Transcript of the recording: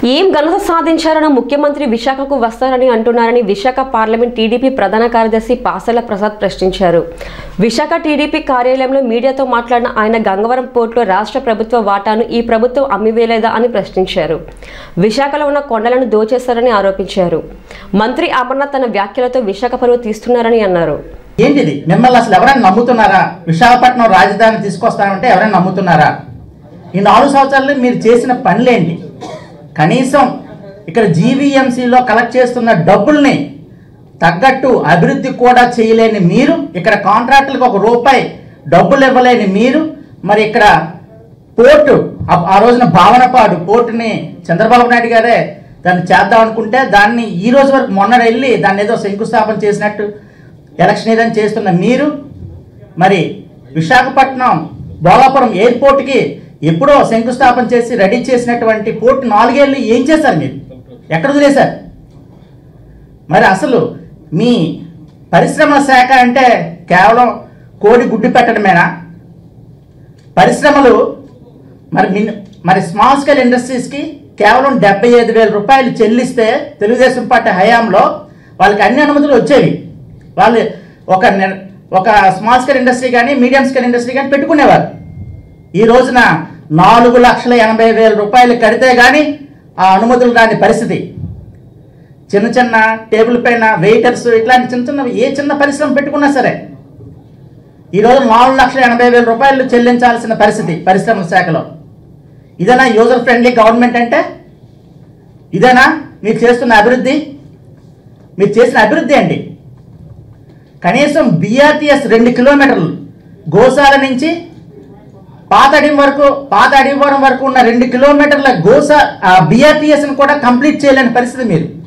ఏం ఘనత సాధించారని ముఖ్యమంత్రి విశాఖకు వస్తారని అంటున్నారని విశాఖ పార్లమెంట్ టీడీపీ ప్రధాన కార్యదర్శి పాసల ప్రసాద్ ప్రశ్నించారు విశాఖ టీడీపీ కార్యాలయంలో మీడియాతో మాట్లాడిన ఆయన గంగవరం పోర్టులో రాష్ట్ర ప్రభుత్వ వాటాను ఈ ప్రభుత్వం అమ్మివేయలేదా అని ప్రశ్నించారు విశాఖలో ఉన్న కొండలను దోచేస్తారని ఆరోపించారు మంత్రి అమర్నాథ్ తన వ్యాఖ్యలతో విశాఖ పరువు తీస్తున్నారని అన్నారు ఏంటిది మిమ్మల్ని అసలు ఎవరైనా నమ్ముతున్నారా విశాఖపట్నం రాజధాని తీసుకొస్తానంటే ఎవరైనా నమ్ముతున్నారా ఈ నాలుగు సంవత్సరాలు మీరు చేసిన పనులేంటి కనీసం ఇక్కడ జీవీఎంసీలో కలెక్ట్ చేస్తున్న డబ్బుల్ని తగ్గట్టు అభివృద్ధి కూడా చేయలేని మీరు ఇక్కడ కాంట్రాక్టులకు ఒక రూపాయి డబ్బులు ఇవ్వలేని మీరు మరి ఇక్కడ పోర్టు ఆ- ఆ రోజున భావనపాడు పోర్టుని చంద్రబాబు నాయుడు గారే దాన్ని చేద్దాం అనుకుంటే దాన్ని ఈ రోజు వరకు మొన్న వెళ్ళి దాన్ని ఏదో శంకుస్థాపన చేసినట్టు ఎలక్షన్ ఏదైనా చేస్తున్న మీరు మరి విశాఖపట్నం భోగాపురం ఎయిర్పోర్ట్కి ఎప్పుడో శంకుస్థాపన చేసి రెడీ చేసినటువంటి పోర్ట్ నాలుగేళ్ళు ఏం చేశారు మీరు ఎక్కడ వదిలేశారు మరి అసలు మీ పరిశ్రమల శాఖ అంటే కేవలం కోడి గుడ్డు పెట్టడమేనా పరిశ్రమలు మరి మిన్ మరి స్మాల్ స్కేల్ ఇండస్ట్రీస్కి కేవలం డెబ్బై ఐదు వేల రూపాయలు చెల్లిస్తే తెలుగుదేశం పార్టీ హయాంలో వాళ్ళకి అన్ని అనుమతులు వచ్చేవి వాళ్ళు ఒక నిర్- ఒక స్మాల్ స్కేల్ ఇండస్ట్రీ కానీ మీడియం స్కేల్ ఇండస్ట్రీ కానీ పెట్టుకునేవారు ఈ రోజున నాలుగు లక్షల ఎనభై వేల రూపాయలు కడితే కానీ ఆ అనుమతులు రాని పరిస్థితి చిన్న చిన్న టేబుల్ పైన వెయిటర్స్ ఇట్లాంటి చిన్న చిన్న ఏ చిన్న పరిశ్రమ పెట్టుకున్నా సరే ఈరోజు నాలుగు లక్షల ఎనభై వేల రూపాయలు చెల్లించాల్సిన పరిస్థితి పరిశ్రమల శాఖలో ఇదేనా యూజర్ ఫ్రెండ్లీ గవర్నమెంట్ అంటే ఇదేనా మీరు చేస్తున్న అభివృద్ధి మీరు చేసిన అభివృద్ధి అండి కనీసం బిఆర్టీఎస్ రెండు కిలోమీటర్లు గోశాల నుంచి పాత అడివి వరకు పాత అడివివరం వరకు ఉన్న రెండు కిలోమీటర్ల గోసా బిఆర్టీఎస్ని కూడా కంప్లీట్ చేయలేని పరిస్థితి మీరు